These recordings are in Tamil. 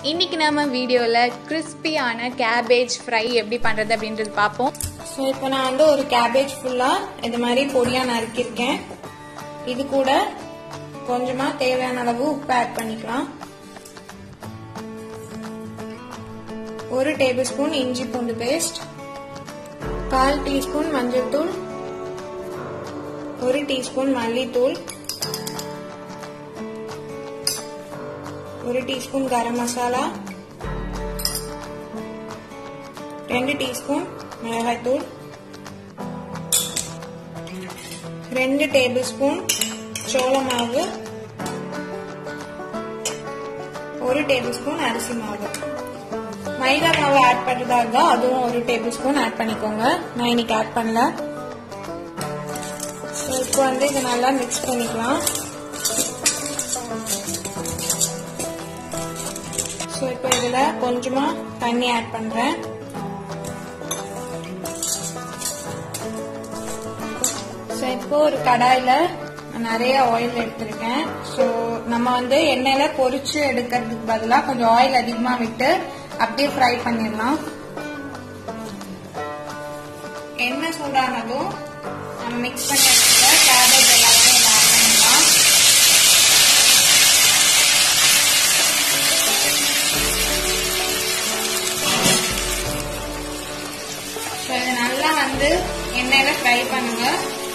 இன்னைக்கு நம்ம வீடியோவில் கிறிஸ்பியான கேபேஜ் ஃப்ரை எப்படி பண்ணுறது அப்படின்றது பார்ப்போம் ஸோ இப்போ நான் வந்து ஒரு கேபேஜ் ஃபுல்லாக இது மாதிரி பொடியாக நறுக்கியிருக்கேன் இது கூட கொஞ்சமாக தேவையான அளவு உப்பு ஆட் பண்ணிக்கலாம் ஒரு டேபிள் ஸ்பூன் இஞ்சி பூண்டு பேஸ்ட் கால் டீஸ்பூன் மஞ்சள் தூள் ஒரு டீஸ்பூன் மல்லித்தூள் ஒரு டீஸ்பூன் கரம் மசாலா ரெண்டு டீஸ்பூன் மிளகாய்த்தூள் ரெண்டு டேபிள் ஸ்பூன் சோள மாவு ஒரு டேபிள் ஸ்பூன் அரிசி மாவு மைதா மாவு ஆட் பண்றதா இருந்தா அதுவும் ஒரு டேபிள் ஸ்பூன் ஆட் பண்ணிக்கோங்க நான் இன்னைக்கு ஆட் பண்ணல இப்போ வந்து இதை நல்லா மிக்ஸ் பண்ணிக்கலாம் ஸோ இப்போ இதில் கொஞ்சமாக தண்ணி ஆட் பண்ணுறேன் ஸோ இப்போ ஒரு கடாயில் நிறைய ஆயில் எடுத்திருக்கேன் ஸோ நம்ம வந்து எண்ணெயில பொரிச்சு எடுக்கிறதுக்கு பதிலாக கொஞ்சம் ஆயில் அதிகமாக விட்டு அப்படியே ஃப்ரை பண்ணிடலாம் எண்ணெய் சூடானதும் நம்ம மிக்ஸ் பண்ணி எடுத்துக்க கேபேஜ் எல்லாத்தையும் இதில் ஆட் பண்ணிடலாம் ஸோ இதை நல்லா வந்து எண்ணெயில ஃப்ரை பண்ணுங்க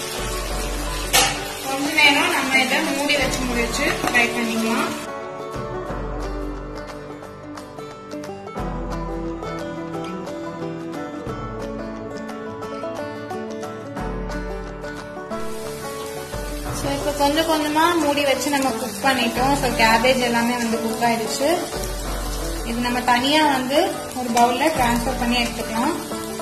கொஞ்ச நேரம் நம்ம இதை மூடி வச்சு முடிச்சு ஃப்ரை பண்ணிக்கலாம் ஸோ இப்போ கொஞ்சம் கொஞ்சமாக மூடி வச்சு நம்ம குக் பண்ணிட்டோம் ஸோ கேபேஜ் எல்லாமே வந்து குக் ஆயிடுச்சு இது நம்ம தனியாக வந்து ஒரு பவுலில் ட்ரான்ஸ்ஃபர் பண்ணி எடுத்துக்கலாம்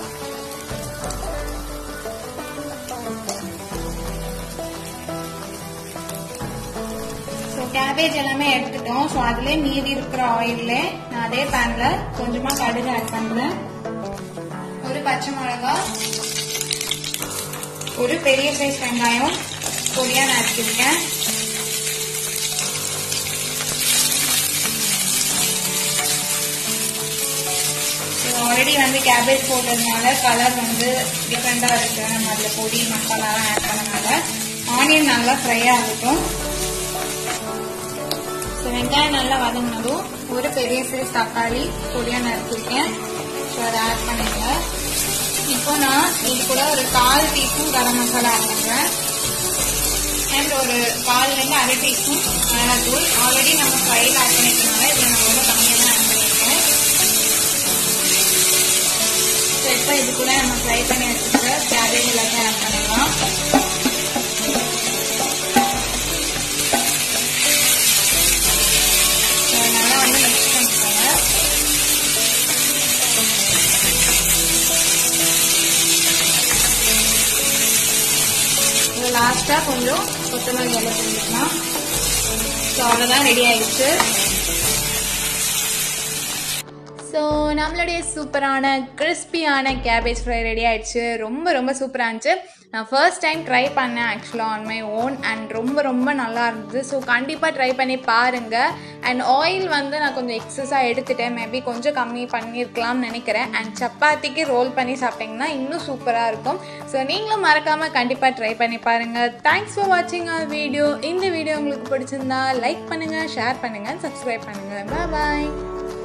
ஸோ கேபேஜ் எல்லாமே எடுத்துட்டோம் ஸோ அதுலேயே மீதி இருக்கிற ஆயில்ல நான் அதே பேனில் கொஞ்சமாக கடுகு ஆட் பண்ணுறேன் ஒரு பச்சை மிளகா ஒரு பெரிய சைஸ் வெங்காயம் பொடியாக நறுக்கிருக்கேன் ஆல்ரெடி வந்து கேபேஜ் போட்டதுனால கலர் வந்து டிஃப்ரெண்டாக இருக்கு நம்ம அதில் பொடி மசாலாலாம் ஆட் பண்ணனால ஆனியன் நல்லா ஃப்ரை ஆகட்டும் ஸோ வெங்காயம் நல்லா வதங்கினதும் ஒரு பெரிய சைஸ் தக்காளி பொடியாக நறுக்கிருக்கேன் ஸோ அதை ஆட் பண்ணிடுங்க இப்போ நான் இது கூட ஒரு கால் டீஸ்பூன் கரம் மசாலா ஆட் பண்ணுறேன் அண்ட் ஒரு கால்லேருந்து அரை டீஸ்பூன் மிளகாத்தூள் ஆல்ரெடி நம்ம ஃப்ரையில் ஆட் பண்ணிக்கிறதுனால இதில் நான் ரொம்ப கம்மியாக தான் ஆட் பண்ணியிருக்கேன் ஸோ இப்போ இது கூட நம்ம ஃப்ரை பண்ணி வச்சுக்கிற கேபேஜ் எல்லாத்தையும் ஆட் பண்ணிடலாம் நல்லா வந்து மிக்ஸ் பண்ணிக்கோங்க இது லாஸ்ட்டாக கொஞ்சம் கொத்தமல்லி இலை செஞ்சுக்கலாம் ஸோ அவ்வளோதான் ரெடி ஆயிடுச்சு ஸோ நம்மளுடைய சூப்பரான கிறிஸ்பியான கேபேஜ் ஃப்ரை ரெடி ஆயிடுச்சு ரொம்ப ரொம்ப சூப்பராக இருந்துச்சு நான் ஃபர்ஸ்ட் டைம் ட்ரை பண்ணேன் ஆக்சுவலாக ஆன் மை ஓன் அண்ட் ரொம்ப ரொம்ப நல்லா இருந்தது ஸோ கண்டிப்பாக ட்ரை பண்ணி பாருங்கள் அண்ட் ஆயில் வந்து நான் கொஞ்சம் எக்ஸஸாக எடுத்துட்டேன் மேபி கொஞ்சம் கம்மி பண்ணியிருக்கலாம்னு நினைக்கிறேன் அண்ட் சப்பாத்திக்கு ரோல் பண்ணி சாப்பிட்டிங்கன்னா இன்னும் சூப்பராக இருக்கும் ஸோ நீங்களும் மறக்காமல் கண்டிப்பாக ட்ரை பண்ணி பாருங்கள் தேங்க்ஸ் ஃபார் வாட்சிங் அவர் வீடியோ இந்த வீடியோ உங்களுக்கு பிடிச்சிருந்தா லைக் பண்ணுங்கள் ஷேர் பண்ணுங்கள் சப்ஸ்கிரைப் பண்ணுங்கள் பாய்